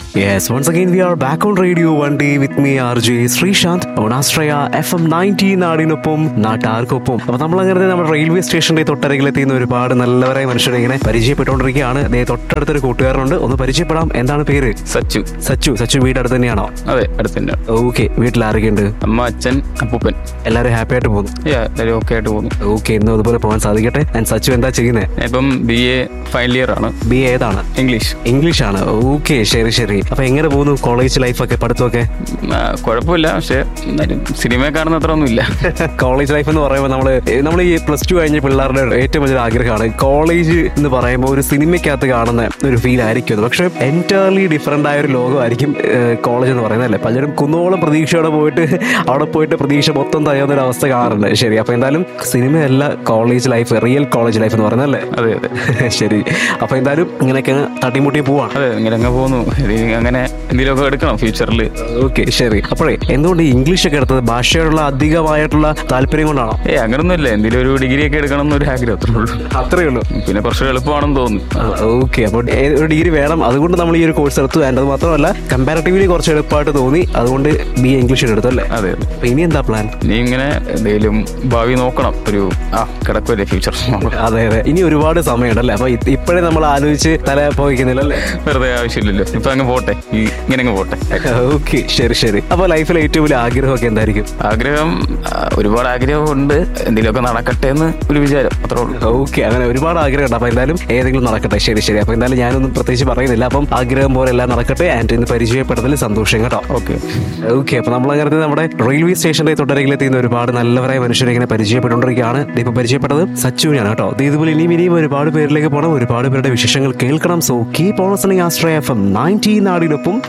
Yes, once again we are back on Radio One Day with me RJ Sreesanth on Astraya FM 90 നാടിനൊപ്പം നാട്ടാർക്കൊപ്പം അപ്പൊ നമ്മൾ അങ്ങനെ നമ്മുടെ റെയിൽവേ സ്റ്റേഷന്റെ തൊട്ടരികിലെത്തിയുന്ന ഒരുപാട് നല്ലവരായ മനുഷ്യരെ ഇങ്ങനെ പരിചയപ്പെട്ടുകൊണ്ടിരിക്കുകയാണ് ദേ തൊട്ടടുത്തൊരു കൂട്ടുകാരനുണ്ട് ഒന്ന് പരിചയപ്പെടാം എന്താണ് പേര് സച്ചു സച്ചു സച്ചു വീട് അടുത്ത് തന്നെയാണോ അതെ അടുത്തന്നെ ഓക്കെ വീട്ടിൽ ആരൊക്കെയുണ്ട് അമ്മ അച്ഛൻ അപ്പൂപ്പൻ എല്ലാവരും ഹാപ്പി ആയിട്ട് പോകുന്നു Yeah, എല്ലാവരും ഓക്കെ ആയിട്ട് പോകുന്നു ഓക്കെ ഇന്നും അതുപോലെ പോകാൻ സാധിക്കട്ടെ ആൻഡ് സച്ചു എന്താ ചെയ്യുന്നത് ഞാൻ ഇപ്പം ബി എ ഫൈനൽ ഇയർ ആണ് ബി എ ഏതാണ് ഇംഗ്ലീഷ് ഇംഗ്ലീഷ് ആണ് ഓക്കെ ശരി ശരി അപ്പൊ എങ്ങനെ പോകുന്നു കോളേജ് ലൈഫൊക്കെ പഠിത്തമൊക്കെ ഉം, ആ, കുഴപ്പമില്ല പക്ഷെ എന്നാലും സിനിമയെ കാണുന്ന അത്ര ഒന്നുമില്ല കോളേജ് ലൈഫ് എന്ന് പറയുമ്പോൾ നമ്മള് നമ്മൾ ഈ പ്ലസ് ടു കഴിഞ്ഞ പിള്ളേരുടെ ഏറ്റവും വലിയ ആഗ്രഹമാണ് കോളേജ് എന്ന് പറയുമ്പോൾ ഒരു സിനിമയ്ക്കകത്ത് കാണുന്ന ഒരു ഫീൽ ആയിരിക്കും അത് പക്ഷെ എൻറ്റയർലി ഡിഫറെന്റ് ആയ ഒരു ലോകമായിരിക്കും കോളേജ് എന്ന് പറയുന്നത് അല്ലേ പലരും കുന്നോളം പ്രതീക്ഷയോടെ പോയിട്ട് അവിടെ പോയിട്ട് പ്രതീക്ഷ മൊത്തം തയ്യാവുന്ന ഒരു അവസ്ഥ കാണുന്നുണ്ട് ശരി അപ്പൊ എന്തായാലും സിനിമയല്ല college life real college life എന്ന് പറയുന്നല്ലേ അതെ അതെ ശരി അപ്പൊ എന്തായാലും ഇങ്ങനെയൊക്കെ തട്ടിമുട്ടി പോവാണ് അതെ ഇങ്ങനെ അങ്ങ് പോകുന്നു ഇത് അങ്ങനെ എന്തെങ്കിലുമൊക്കെ എടുക്കണം ഫ്യൂച്ചറിൽ ഓക്കെ ശരി അപ്പോഴേ എന്തുകൊണ്ട് ഈ ഇംഗ്ലീഷ് ഒക്കെ എടുത്തത് ഭാഷയോടുള്ള അധികമായിട്ടുള്ള താല്പര്യം കൊണ്ടാണോ ഏ അങ്ങനൊന്നുമില്ല എന്തെങ്കിലും ഒരു ഡിഗ്രി ഒക്കെ എടുക്കണം എന്നൊരു ആഗ്രഹം അത്രേ ഉള്ളൂ അത്രേ ഉള്ളൂ പിന്നെ കുറച്ച് എളുപ്പമാണെന്ന് തോന്നുന്നു ഓക്കെ അപ്പോൾ ഏ- ഒരു ഡിഗ്രി വേണം അതുകൊണ്ട് നമ്മൾ ഈ ഒരു കോഴ്സ് എടുത്തു ആൻഡ് അത് മാത്രമല്ല കമ്പാരിറ്റീവ്ലി കുറച്ച് എളുപ്പമായിട്ട് തോന്നി അതുകൊണ്ട് ബി എ ഇംഗ്ലീഷ് എടുത്തു അല്ലേ അതെ അതെ അപ്പൊ ഇനി എന്താ പ്ലാൻ നീ ഇങ്ങനെ എന്തെങ്കിലും ഭാവി നോക്കണം ഒരു ആ കിടക്കുമല്ലേ ഫ്യൂച്ചർ അതെ അതെ ഇനി ഒരുപാട് സമയമുണ്ടല്ലേ അപ്പൊ ഇത് ഇപ്പോഴേ നമ്മൾ ആലോചിച്ച് തല പോയിക്കുന്നില്ല അല്ലേ വെറുതെ ആവശ്യമില്ലല്ലോ ഇപ്പൊ അങ്ങ് പോട്ടെ ഈ ഇങ്ങനെ അങ്ങ് പോട്ടെ ഓക്കെ ശരി ശരി അപ്പൊ ലൈഫിലെ ഏറ്റവും വലിയ ആഗ്രഹമൊക്കെ എന്തായിരിക്കും ആഗ്രഹം ആ, ഒരുപാട് ആഗ്രഹമുണ്ട് എന്തെങ്കിലുമൊക്കെ നടക്കട്ടെ എന്ന് ഒരു വിചാരം അത്രേ ഉള്ളൂ ഓക്കെ അങ്ങനെ ഒരുപാട് ആഗ്രഹമുണ്ട് അപ്പൊ എന്തായാലും ഏതെങ്കിലും നടക്കട്ടെ ശരി ശരി അപ്പൊ എന്തായാലും ഞാനൊന്നും പ്രത്യേകിച്ച് പറയുന്നില്ല അപ്പം ആഗ്രഹം പോലെ എല്ലാം നടക്കട്ടെ ആൻഡ് ഇന്ന് പരിചയപ്പെടുന്നതിൽ സന്തോഷം കേട്ടോ ഓക്കെ ഓക്കെ അപ്പൊ നമ്മൾ അങ്ങനെ നമ്മുടെ റെയിൽവേ സ്റ്റേഷന്റെ തൊട്ടരികിലെത്തിയുന്ന ഒരുപാട് നല്ലവരായ മനുഷ്യരെ ഇങ്ങനെ പരിചയപ്പെട്ടുകൊണ്ടിരിക്കുകയാണ് ഇപ്പൊ പരിചയപ്പെട്ടത് സച്ചുവിനാണ് കേട്ടോ ഇത് ഇതുപോലെ ഇനിയും ഇനിയും ഒരുപാട് പേരിലേക്ക് പോകണം ഒരുപാട് പേരുടെ വിശേഷങ്ങൾ കേൾക്കണം സോ കീപ് ഓൺ ലിസണിംഗ് ആസ്ട്രയ എഫ് എം നയൻറ്റി നാടിനൊപ്പം